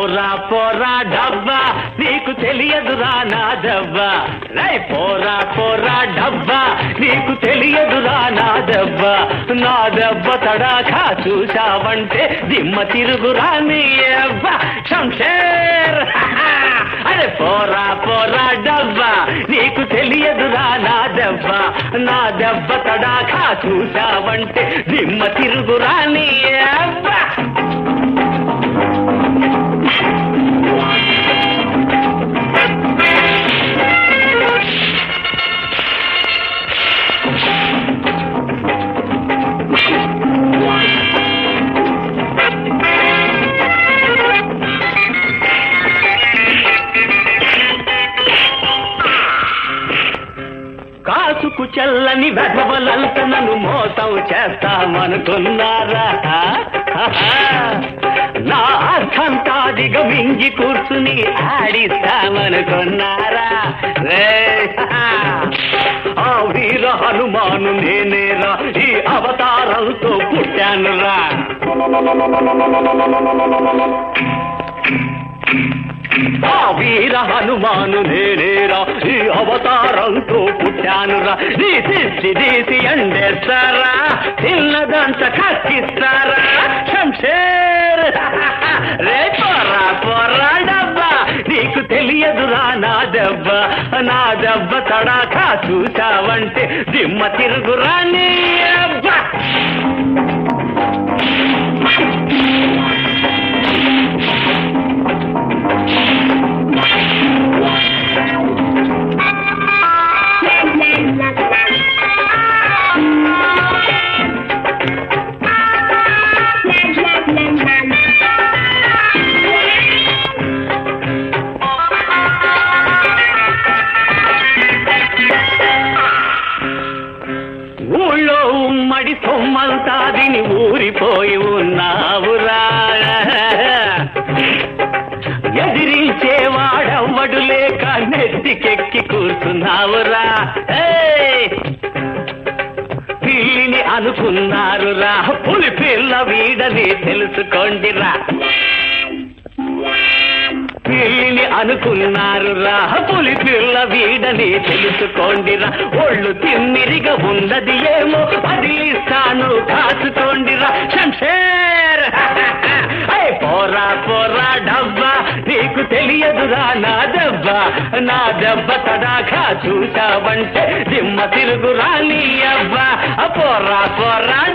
పోరా పోరా డబ్బా నీకు తెలియదురా నా దవ్వా రై పోరా పోరా డబ్బా నీకు తెలియదురా నా దెబ్బ నా దెబ్బ తడాకా చూశావంటే దిమ్మ తిరుగురా నీ అవ్వ శంషేర్ అరే పోరా పోరా డబ్బా నీకు తెలియదురా నా దెబ్బ నా దెబ్బ తడాకా చూశావంటే దిమ్మ తిరుగురా నీ అవ్వ కాసుకు చల్లని వెధవలంత నన్ను మోసం చేస్తామనుకున్నారా నా అర్థంతా దిగమింగి కూర్చుని ఆడిస్తామనుకున్నారా రే ఆ వీర హనుమాను నేనేరా ఈ అవతారంతో పుట్టానురా ఆ వీర హనుమాను నేనేరా ఈ అవతారంతో పుట్టానురా నీ దిష్టి తీసి ఎండేస్తారా తిన్నదంత కక్కిస్తారా శంషేర్ రే పోరా పోరా డబ్బా నీకు తెలియదురా నా దెబ్బ నా దెబ్బ తడాకా చూసావంటే దిమ్మ తిరుగురా నీ అబ్బా ఊళ్ళో ఉమ్మడి సొమ్మంతా దిని ఊరిపోయి ఉన్నావురా ఎదిరించే వాడవ్వడు లేక నెత్తికెక్కి కూర్చున్నావురా ఏయ్! పిల్లిని అనుకున్నారురా పులి పిల్ల వీడని తెలుసుకోండిరా పిల్లిని అనుకున్నారురా పులి పిల్ల వీడని తెలుసుకోండిరా ఒళ్ళు తిమ్మిరిగా ఉన్నది ఏమో అది ఇస్తాను కాచుకోండిరా శంషేర్ ఐ పోరా పోరా డబ్బా నీకు తెలియదురా నా దెబ్బ నా దెబ్బ తడాకా చూసావంటే దిమ్మ తిరుగురా నీ అవ్వ పోరా పోరా